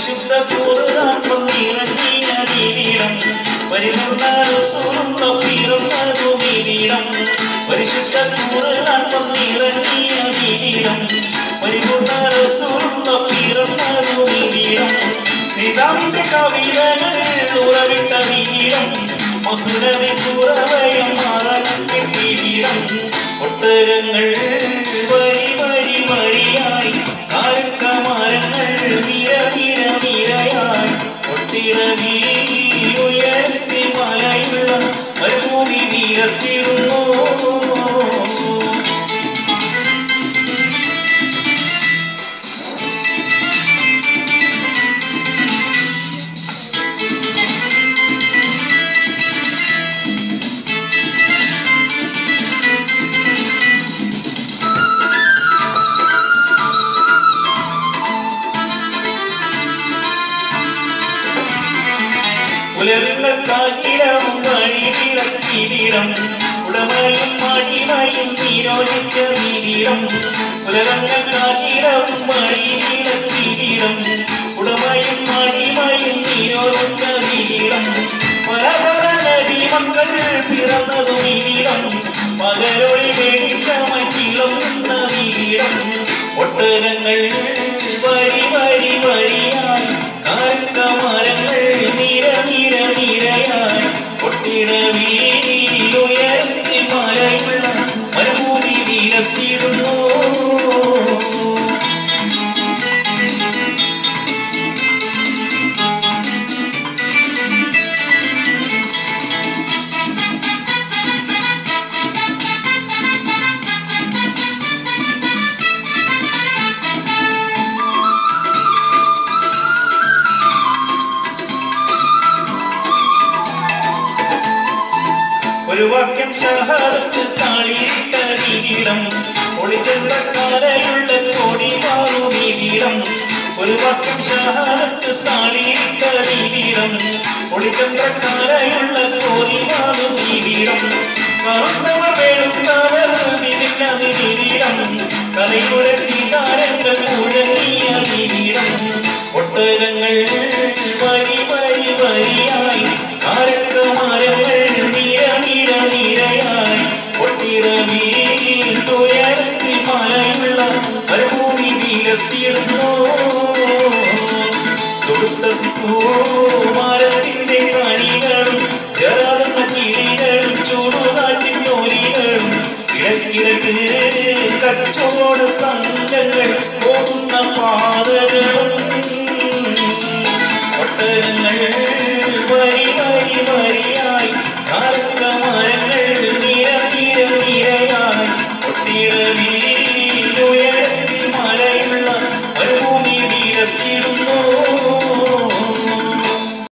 പരിശുദ്ധ പൂർണ്ണാത്മം നിറഞ്ഞിയ കിരീടം പരിപൂർണ്ണ സ്വന്തം പിറന്നതു കിരീടം പരിശുദ്ധ പൂർണ്ണാത്മം നിറഞ്ഞിയ കിരീടം പരിപൂർണ്ണ സ്വന്തം പിറന്നതു കിരീടം നിസാമിന്റെ കവിതകൾ ഉറവിട്ട കിരീടം മസുരനെ കുറവയം മാറാൻ കിരീടം ഒട്ടകങ്ങൾ വരി വരി വരിയായി കാരക്കമാരങ്ങൾ നിര നിര നിരയായി ഒട്ടിടവിൽ ഉയർത്തി മലയുള്ള മരുഭൂമി വിരസിടുന്നു ഉലകങ്ങൾക്കാകിലവും വഴിവിളക്കിരീടം ഉടമയും മടിമയും നിരോധിച്ച കിരീടം ഉലകങ്ങൾക്കാകിലവും വഴിവിളക്കിരീടം ഉടമയും മടിമയും നിരോധിച്ച കിരീടം പല പല നദി മക്കൾ പിറന്നതും കിരീടം പകലൊളി വെളിച്ചമറ്റിളങ്ങുന്ന കിരീടം ഒട്ടകങ്ങൾ വരി വരി വരിയായി കാരക്കമരങ്ങൾ നിര നിര നിരയായി കൊട്ടിട വീടിൽ ഉയർത്തി മലയുള്ള മരുഭൂമി വിലസിടുന്നു ഒരു വാക്യം ഷഹാദത്ത് താളിയിട്ട കിരീടം ഒളിച്ചെന്ന കാലയുള്ള കോടി മാറും കിരീടം ഒരു വാക്യം ഷഹാദത്ത് താളിയിട്ട കിരീടം ഒളിച്ചെന്ന കാലയുള്ള കോടി മാറും കിരീടം കാണുന്നവർ വേടുന്നവർ വിരിഞ്ഞത് കിരീടം കലയുടെ സീതാരങ്ങൾ മുഴങ്ങിയ കിരീടം ഒട്ടകങ്ങൾ വരി വരി വരിയായി കാരക്കമാരങ്ങൾ നിര നിര നിരയായി ഒട്ടിട വീട്ടിൽ തുയർത്തി മലയുള്ള മരുഭൂമി വിലസിടുന്നു തൊടുത്ത സിക്കൂമാരത്തിന്റെ കണികളും ജരാതെന്ന കിളികളും ചൂടുകാറ്റിൻ ജോലികളും കിഴക്കിഴക്ക് കച്ചവട സംഘങ്ങൾ പോകുന്ന പാതകളും ഒട്ടകങ്ങൾ